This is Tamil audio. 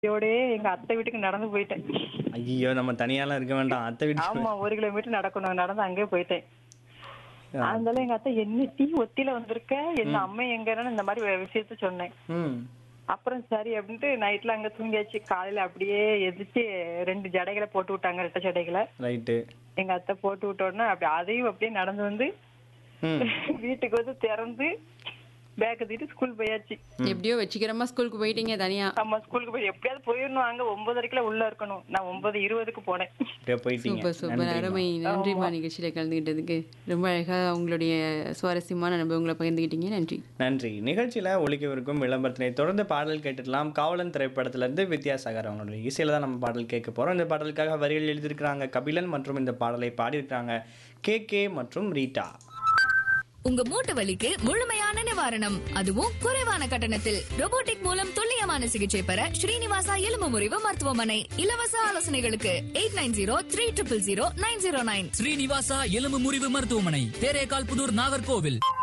இதோடயே எங்க அத்தை வீட்டுக்கு நடந்து போயிட்டேன் ஐயோ நம்ம தனியாலாம் இருக்க வேண்டாம் அத்தை வீட்டு ஆமா ஒரு கிலோமீட்டர் நடக்கணும் நடந்து அங்கேயே போயிட்டேன் அதனால எங்க அத்தை என்ன டீ ஒத்தில வந்திருக்க என்ன அம்மா எங்கன்னு இந்த மாதிரி ஒரு விஷயத்த சொன்னேன் ம் அப்புறம் சரி அப்படின்ட்டு நைட்ல அங்க தூங்கியாச்சு காலையில அப்படியே எதிர்த்து ரெண்டு ஜடைகளை போட்டு விட்டாங்க ரெட்டை ஜடைகளை ரைட்டு எங்க அத்தை போட்டு விட்ட உடனே அப்படி அதையும் அப்படியே நடந்து வந்து ம் வீட்டுக்கு வந்து திறந்து பேக் தூக்கிட்டு ஸ்கூல் போயாச்சு எப்படியோ வச்சுக்கிறமா ஸ்கூலுக்கு போயிட்டீங்க தனியா நம்ம ஸ்கூலுக்கு போய் எப்படியாவது போயிடணும் அங்க ஒன்பதரைக்குள்ள உள்ள இருக்கணும் நான் ஒன்பது இருபதுக்கு போனேன் அப்படியே போயிட்டீங்க சூப்பர் சூப்பர் அருமை நன்றிம்மா நிகழ்ச்சியில கலந்துகிட்டதுக்கு ரொம்ப அழகா உங்களுடைய சுவாரஸ்யமான அனுபவங்களை பகிர்ந்துக்கிட்டீங்க நன்றி நன்றி நிகழ்ச்சியில் ஒழிக்கவிருக்கும் விளம்பரத்தினை தொடர்ந்து பாடல் கேட்டுடலாம் காவலன் திரைப்படத்திலிருந்து வித்யாசாகர் அவங்களுடைய இசையில தான் நம்ம பாடல் கேட்க போறோம் இந்த பாடலுக்காக வரிகள் எழுதியிருக்கிறாங்க கபிலன் மற்றும் இந்த பாடலை பாடியிருக்கிறாங்க கே கே மற்றும் ரீட்டா உங்க மூட்டு வலிக்கு முழுமையான நிவாரணம் அதுவும் குறைவான கட்டணத்தில் robotic மூலம் துல்லியமான சிகிச்சை பெற ஸ்ரீனிவாசா எலும்பு முறிவு மருத்துவமனை இலவச ஆலோசனைகளுக்கு eight nine zero three triple zero nine zero nine Srinivasa எலும்பு முறிவு மருத்துவமனை தேரேகால் புதூர் நாகர்கோவில்